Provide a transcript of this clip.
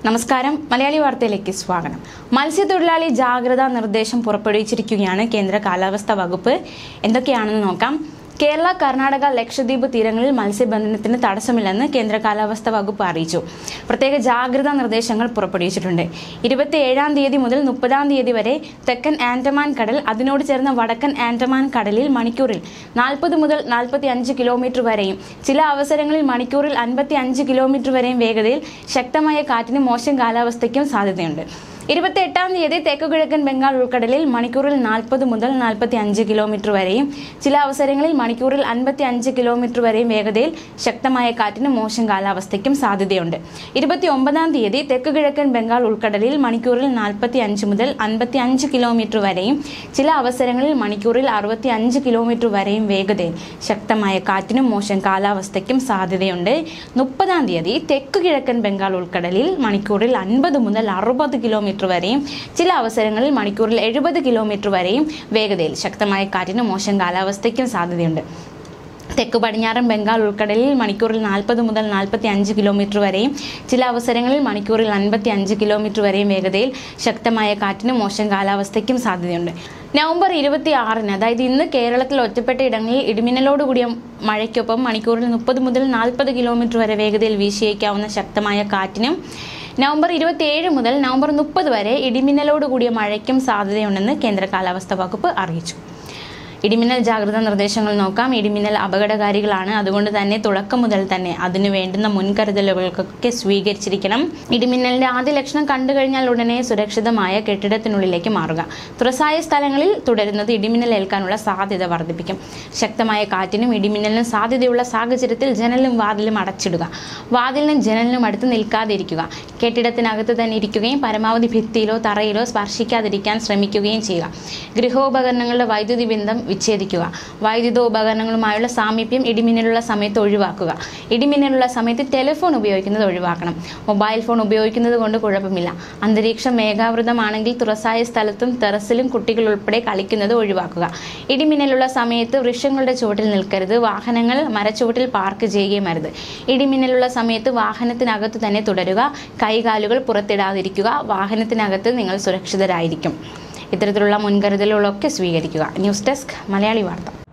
നമസ്കാരം മലയാളി വാർത്തയിലേക്ക് സ്വാഗതം മത്സ്യത്തൊഴിലാളി ജാഗ്രതാ നിർദ്ദേശം പുറപ്പെടുവിച്ചിരിക്കുകയാണ് കേന്ദ്ര കാലാവസ്ഥാ വകുപ്പ് എന്തൊക്കെയാണെന്ന് നോക്കാം കേരള കർണാടക ലക്ഷദ്വീപ് തീരങ്ങളിൽ മത്സ്യബന്ധനത്തിന് തടസ്സമില്ലെന്ന് കേന്ദ്ര കാലാവസ്ഥാ വകുപ്പ് അറിയിച്ചു പ്രത്യേക ജാഗ്രതാ നിർദ്ദേശങ്ങൾ പുറപ്പെടുവിച്ചിട്ടുണ്ട് ഇരുപത്തി ഏഴാം തീയതി മുതൽ മുപ്പതാം തീയതി വരെ തെക്കൻ ആൻഡമാൻ കടൽ അതിനോട് ചേർന്ന വടക്കൻ ആൻഡമാൻ കടലിൽ മണിക്കൂറിൽ നാൽപ്പത് മുതൽ നാൽപ്പത്തി അഞ്ച് കിലോമീറ്റർ വരെയും ചില അവസരങ്ങളിൽ മണിക്കൂറിൽ അൻപത്തി അഞ്ച് കിലോമീറ്റർ വരെയും വേഗതയിൽ ശക്തമായ കാറ്റിനും മോശം കാലാവസ്ഥയ്ക്കും സാധ്യതയുണ്ട് ഇരുപത്തി എട്ടാം തീയതി തെക്കുകിഴക്കൻ ബംഗാൾ ഉൾക്കടലിൽ മണിക്കൂറിൽ നാൽപ്പത് മുതൽ നാൽപ്പത്തി അഞ്ച് കിലോമീറ്റർ വരെയും ചില അവസരങ്ങളിൽ മണിക്കൂറിൽ അൻപത്തി അഞ്ച് കിലോമീറ്റർ വരെയും വേഗതയിൽ ശക്തമായ കാറ്റിനും മോശം കാലാവസ്ഥയ്ക്കും സാധ്യതയുണ്ട് ഇരുപത്തി ഒമ്പതാം തീയതി തെക്കുകിഴക്കൻ ബംഗാൾ ഉൾക്കടലിൽ മണിക്കൂറിൽ നാൽപ്പത്തി അഞ്ച് മുതൽ അൻപത്തി അഞ്ച് കിലോമീറ്റർ വരെയും ചില അവസരങ്ങളിൽ മണിക്കൂറിൽ അറുപത്തി അഞ്ച് കിലോമീറ്റർ വരെയും വേഗതയിൽ ശക്തമായ കാറ്റിനും മോശം കാലാവസ്ഥയ്ക്കും സാധ്യതയുണ്ട് മുപ്പതാം തീയതി തെക്ക് കിഴക്കൻ ബംഗാൾ ഉൾക്കടലിൽ മണിക്കൂറിൽ അൻപത് മുതൽ അറുപത് കിലോമീറ്റർ വരെയും ചില അവസരങ്ങളിൽ മണിക്കൂറിൽ എഴുപത് കിലോമീറ്റർ വരെയും വേഗതയിൽ ശക്തമായ കാറ്റിനും മോശം കാലാവസ്ഥയ്ക്കും സാധ്യതയുണ്ട് തെക്ക് പടിഞ്ഞാറൻ ബംഗാൾ ഉൾക്കടലിൽ മണിക്കൂറിൽ നാൽപ്പത് മുതൽ നാൽപ്പത്തി അഞ്ച് കിലോമീറ്റർ വരെയും ചില അവസരങ്ങളിൽ മണിക്കൂറിൽ അൻപത്തി അഞ്ച് കിലോമീറ്റർ വരെയും വേഗതയിൽ ശക്തമായ കാറ്റിനും മോശം കാലാവസ്ഥയ്ക്കും സാധ്യതയുണ്ട് നവംബർ ഇരുപത്തി ആറിന് അതായത് ഇന്ന് കേരളത്തിൽ ഒറ്റപ്പെട്ട ഇടങ്ങളിൽ ഇടിമിന്നലോടുകൂടിയ മഴയ്ക്കൊപ്പം മണിക്കൂറിൽ മുപ്പത് മുതൽ നാൽപ്പത് കിലോമീറ്റർ വരെ വേഗതയിൽ വീശിയേക്കാവുന്ന ശക്തമായ കാറ്റിനും നവംബർ ഇരുപത്തിയേഴ് മുതൽ നവംബർ മുപ്പത് വരെ ഇടിമിന്നലോടുകൂടിയ മഴയ്ക്കും സാധ്യതയുണ്ടെന്ന് കേന്ദ്ര കാലാവസ്ഥാ വകുപ്പ് അറിയിച്ചു ഇടിമിന്നൽ ജാഗ്രതാ നിർദ്ദേശങ്ങൾ നോക്കാം ഇടിമിന്നൽ അപകടകാരികളാണ് അതുകൊണ്ട് തന്നെ തുടക്കം മുതൽ തന്നെ അതിനു വേണ്ടുന്ന മുൻകരുതലുകൾക്കൊക്കെ സ്വീകരിച്ചിരിക്കണം ഇടിമിന്നലിന്റെ ആദ്യ ലക്ഷണം കണ്ടു കഴിഞ്ഞാൽ ഉടനെ സുരക്ഷിതമായ കെട്ടിടത്തിനുള്ളിലേക്ക് മാറുക തുറസായ സ്ഥലങ്ങളിൽ തുടരുന്നത് ഇടിമിന്നൽ ഏൽക്കാനുള്ള സാധ്യത വർദ്ധിപ്പിക്കും ശക്തമായ കാറ്റിനും ഇടിമിന്നലിനും സാധ്യതയുള്ള സാഹചര്യത്തിൽ ജനലും വാതിലും അടച്ചിടുക വാതിലിനും ജനലിനും അടുത്ത് നിൽക്കാതിരിക്കുക കെട്ടിടത്തിനകത്ത് തന്നെ ഇരിക്കുകയും പരമാവധി ഭിത്തിയിലോ തറയിലോ സ്പർശിക്കാതിരിക്കാൻ ശ്രമിക്കുകയും ചെയ്യുക ഗൃഹോപകരണങ്ങളുടെ വൈദ്യുതി ബന്ധം വിച്ഛേദിക്കുക വൈദ്യുത ഉപകരണങ്ങളുമായുള്ള സാമീപ്യം ഇടിമിന്നലുള്ള സമയത്ത് ഒഴിവാക്കുക ഇടിമിന്നലുള്ള സമയത്ത് ടെലിഫോൺ ഉപയോഗിക്കുന്നത് ഒഴിവാക്കണം മൊബൈൽ ഫോൺ ഉപയോഗിക്കുന്നത് കൊണ്ട് കുഴപ്പമില്ല അന്തരീക്ഷം മേഘാവൃതമാണെങ്കിൽ തുറസായ സ്ഥലത്തും ടെറസിലും കുട്ടികൾ ഉൾപ്പെടെ കളിക്കുന്നത് ഒഴിവാക്കുക ഇടിമിന്നലുള്ള സമയത്ത് വൃക്ഷങ്ങളുടെ ചുവട്ടിൽ നിൽക്കരുത് വാഹനങ്ങൾ മരച്ചുവട്ടിൽ പാർക്ക് ചെയ്യുകയും അരുത് ഇടിമിന്നലുള്ള സമയത്ത് വാഹനത്തിനകത്ത് തന്നെ തുടരുക കൈകാലുകൾ പുറത്തിടാതിരിക്കുക വാഹനത്തിനകത്ത് നിങ്ങൾ സുരക്ഷിതരായിരിക്കും ഇത്തരത്തിലുള്ള മുൻകരുതലുകളൊക്കെ സ്വീകരിക്കുക ന്യൂസ് ഡെസ്ക് മലയാളി വാർത്ത